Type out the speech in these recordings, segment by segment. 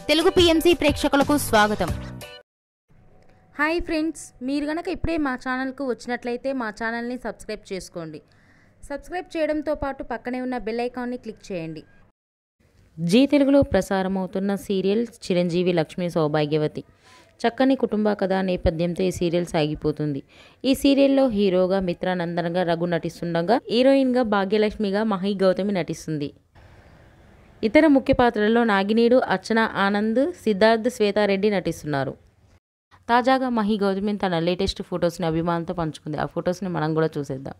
Telugu PMC ప్రేక్షకులకు స్వాగతం hi friends మీరు కనుక ఇప్పుడే మా ఛానల్కు వచ్చినట్లయితే మా ఛానల్ని సబ్స్క్రైబ్ చేసుకోండి సబ్స్క్రైబ్ చేయడంతో పాటు పక్కనే ఉన్న బెల్ ఐకాన్ని క్లిక్ చేయండి జీ తెలుగులో ప్రసారమవుతున్న సీరియల్ చిరంజీవి లక్ష్మీ సౌభాగ్యవతి చక్కని కుటుంబ కథ నేపథ్యంతో ఈ సీరియల్ సాగిపోతుంది ఈ సీరియల్లో హీరోగా మిత్రానందనగా రఘు నటిస్తుండగా హీరోయిన్గా భాగ్యలక్ష్మిగా మహి గౌతమి నటిస్తుంది ఇతర ముఖ్య పాత్రల్లో నాగినీడు అర్చన ఆనంద్ సిద్ధార్థ్ శ్వేతారెడ్డి నటిస్తున్నారు తాజాగా మహి గౌతమి తన లేటెస్ట్ ఫొటోస్ని అభిమానులతో పంచుకుంది ఆ ఫొటోస్ని మనం కూడా చూసేద్దాం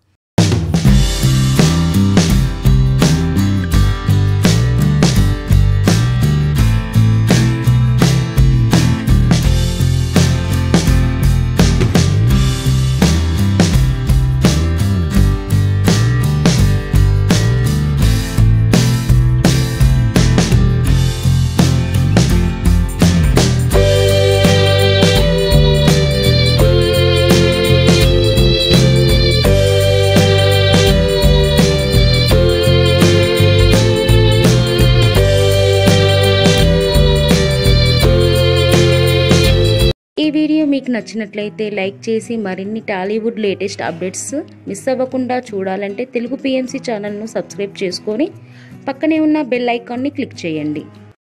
ఈ వీడియో మీకు నచ్చినట్లయితే లైక్ చేసి మరిన్ని టాలీవుడ్ లేటెస్ట్ అప్డేట్స్ మిస్ అవ్వకుండా చూడాలంటే తెలుగు పిఎంసి ఛానల్ను సబ్స్క్రైబ్ చేసుకొని పక్కనే ఉన్న బెల్ ఐకాన్ని క్లిక్ చేయండి